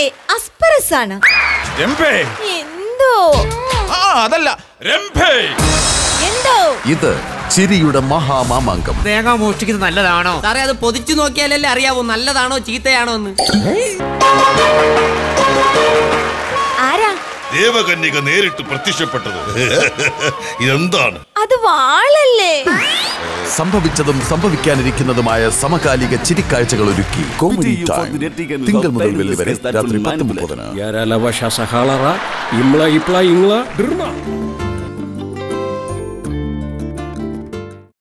അസ്പരസ് ആണ് രംഭേ എന്തോ ആ അതല്ല രംഭേ എന്തോ ഇത് ചിരിയുടെ മഹാമാമാങ്കം തേങ്ങ മോഷ്ടിക്കുന്നത് നല്ലതാണോ സാറേ അത് പൊതിച്ചു നോക്കിയാലല്ലേ അറിയാവൂ നല്ലതാണോ ചീത്തയാണോ എന്ന് ആരാ ദേവകന്യക നേരിട്ട് പ്രത്യക്ഷപ്പെട്ടത് ഇതെന്താണ് അത് വാളല്ലേ സംഭവിച്ചതും സംഭവിക്കാനിരിക്കുന്നതുമായ സമകാലിക ചിരിക്കാഴ്ചകൾ ഒരുക്കി കോമഡി ടൈം തിങ്കൾ മുതൽ വെള്ളി വരെ രാത്രി പത്ത് മുപ്പതിന് Yara la vasha sahalara, imla ipla ingla, derma.